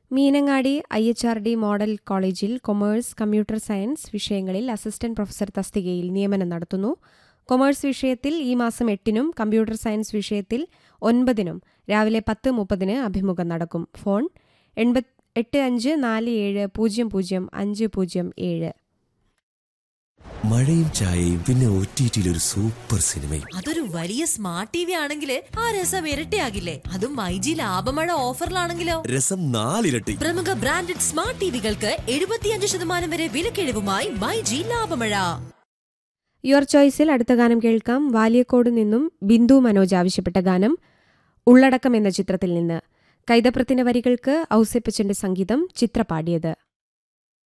Meenangadi I H R D model കോളേജിൽ commerce computer science വിഷയങ്ങളിൽ assistant professor തസ്തികയിൽ നിയമനം നടത്തുന്നു കൊമേഴ്സ് വിഷയത്തിൽ ഈ മാസം എട്ടിനും കമ്പ്യൂട്ടർ സയൻസ് വിഷയത്തിൽ ഒൻപതിനും രാവിലെ പത്ത് മുപ്പതിന് അഭിമുഖം നടക്കും ഫോൺ എൺപത് എട്ട് അഞ്ച് നാല് ഏഴ് പൂജ്യം പൂജ്യം അഞ്ച് പൂജ്യം ഏഴ് മഴയും ചായയും പിന്നെ ഒ ടി ടിയിൽ ഒരു സൂപ്പർ സിനിമയും അതൊരു വലിയ സ്മാർട്ട് ടി വി ആണെങ്കിൽ ആ രസം ഇരട്ടിയാകില്ലേ അതും മൈജി ലാഭമഴ ഓഫറിലാണെങ്കിലോ രസം നാലിരട്ടി പ്രമുഖ ബ്രാൻഡഡ് സ്മാർട്ട് ടിവികൾക്ക് എഴുപത്തിയഞ്ച് ശതമാനം വരെ വിലക്കിഴിവുമായി മൈജി ലാഭമഴ യുവർ ചോയ്സിൽ അടുത്ത ഗാനം കേൾക്കാം വാലിയക്കോട് നിന്നും ബിന്ദു മനോജ് ആവശ്യപ്പെട്ട ഗാനം ഉള്ളടക്കം എന്ന ചിത്രത്തിൽ നിന്ന് കൈതപ്രത്തിന്റെ വരികൾക്ക് ഔസേപ്പച്ചന്റെ സംഗീതം ചിത്ര പാടിയത്